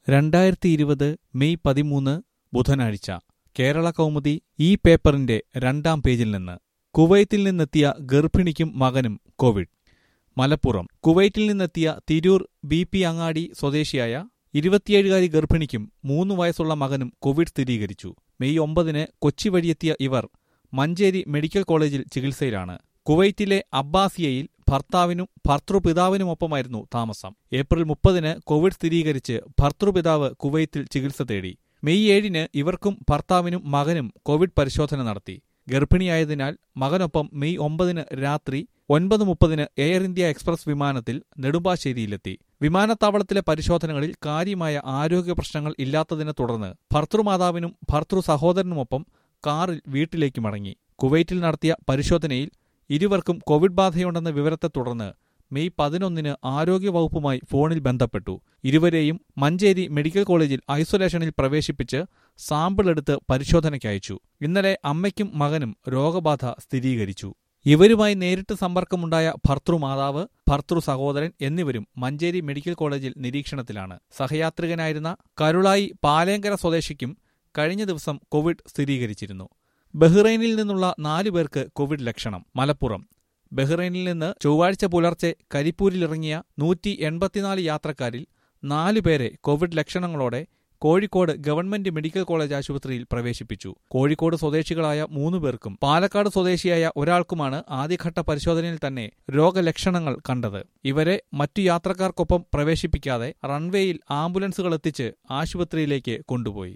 രണ്ടായിരത്തി ഇരുപത് മെയ് പതിമൂന്ന് ബുധനാഴ്ച കേരള കൗമുദി ഈ പേപ്പറിന്റെ രണ്ടാം പേജിൽ നിന്ന് കുവൈത്തിൽ നിന്നെത്തിയ ഗർഭിണിക്കും മകനും കോവിഡ് മലപ്പുറം കുവൈറ്റിൽ നിന്നെത്തിയ തിരൂർ ബി പി അങ്ങാടി സ്വദേശിയായ ഇരുപത്തിയേഴുകാരി ഗർഭിണിക്കും മൂന്ന് വയസ്സുള്ള മകനും കോവിഡ് സ്ഥിരീകരിച്ചു മെയ് ഒമ്പതിന് കൊച്ചി വഴിയെത്തിയ ഇവർ മഞ്ചേരി മെഡിക്കൽ കോളേജിൽ ചികിത്സയിലാണ് കുവൈറ്റിലെ അബ്ബാസിയയിൽ ഭർത്താവിനും ഭർത്തൃപിതാവിനുമൊപ്പമായിരുന്നു താമസം ഏപ്രിൽ മുപ്പതിന് കോവിഡ് സ്ഥിരീകരിച്ച് ഭർത്തൃപിതാവ് കുവൈത്തിൽ ചികിത്സ തേടി മെയ് ഏഴിന് ഇവർക്കും ഭർത്താവിനും മകനും കോവിഡ് പരിശോധന നടത്തി ഗർഭിണിയായതിനാൽ മകനൊപ്പം മെയ് ഒമ്പതിന് രാത്രി ഒൻപത് മുപ്പതിന് എയർ ഇന്ത്യ എക്സ്പ്രസ് വിമാനത്തിൽ നെടുമ്പാശ്ശേരിയിലെത്തി വിമാനത്താവളത്തിലെ പരിശോധനകളിൽ കാര്യമായ ആരോഗ്യ പ്രശ്നങ്ങൾ ഇല്ലാത്തതിനെ തുടർന്ന് ഭർത്തൃമാതാവിനും ഭർത്തൃ സഹോദരനുമൊപ്പം കാറിൽ വീട്ടിലേക്ക് മടങ്ങി കുവൈറ്റിൽ നടത്തിയ പരിശോധനയിൽ ഇരുവർക്കും കോവിഡ് ബാധയുണ്ടെന്ന വിവരത്തെ തുടർന്ന് മെയ് പതിനൊന്നിന് ആരോഗ്യവകുപ്പുമായി ഫോണിൽ ബന്ധപ്പെട്ടു ഇരുവരെയും മഞ്ചേരി മെഡിക്കൽ കോളേജിൽ ഐസൊലേഷനിൽ പ്രവേശിപ്പിച്ച് സാമ്പിൾ എടുത്ത് പരിശോധനയ്ക്ക് അയച്ചു ഇന്നലെ അമ്മയ്ക്കും മകനും രോഗബാധ സ്ഥിരീകരിച്ചു ഇവരുമായി നേരിട്ട് സമ്പർക്കമുണ്ടായ ഭർത്തൃമാതാവ് ഭർത്തൃ സഹോദരൻ എന്നിവരും മഞ്ചേരി മെഡിക്കൽ കോളേജിൽ നിരീക്ഷണത്തിലാണ് സഹയാത്രികനായിരുന്ന കരുളായി പാലേങ്കര സ്വദേശിക്കും കഴിഞ്ഞ ദിവസം കോവിഡ് സ്ഥിരീകരിച്ചിരുന്നു ബഹ്റൈനിൽ നിന്നുള്ള നാലു പേർക്ക് കോവിഡ് ലക്ഷണം മലപ്പുറം ബഹ്റൈനിൽ നിന്ന് ചൊവ്വാഴ്ച പുലർച്ചെ കരിപ്പൂരിലിറങ്ങിയ നൂറ്റി എൺപത്തിനാല് യാത്രക്കാരിൽ നാലുപേരെ കോവിഡ് ലക്ഷണങ്ങളോടെ കോഴിക്കോട് ഗവൺമെന്റ് മെഡിക്കൽ കോളേജ് ആശുപത്രിയിൽ പ്രവേശിപ്പിച്ചു കോഴിക്കോട് സ്വദേശികളായ മൂന്നു പേർക്കും പാലക്കാട് സ്വദേശിയായ ഒരാൾക്കുമാണ് ആദ്യഘട്ട പരിശോധനയിൽ തന്നെ രോഗലക്ഷണങ്ങൾ കണ്ടത് ഇവരെ മറ്റു യാത്രക്കാർക്കൊപ്പം പ്രവേശിപ്പിക്കാതെ റൺവേയിൽ ആംബുലൻസുകൾ എത്തിച്ച് ആശുപത്രിയിലേക്ക് കൊണ്ടുപോയി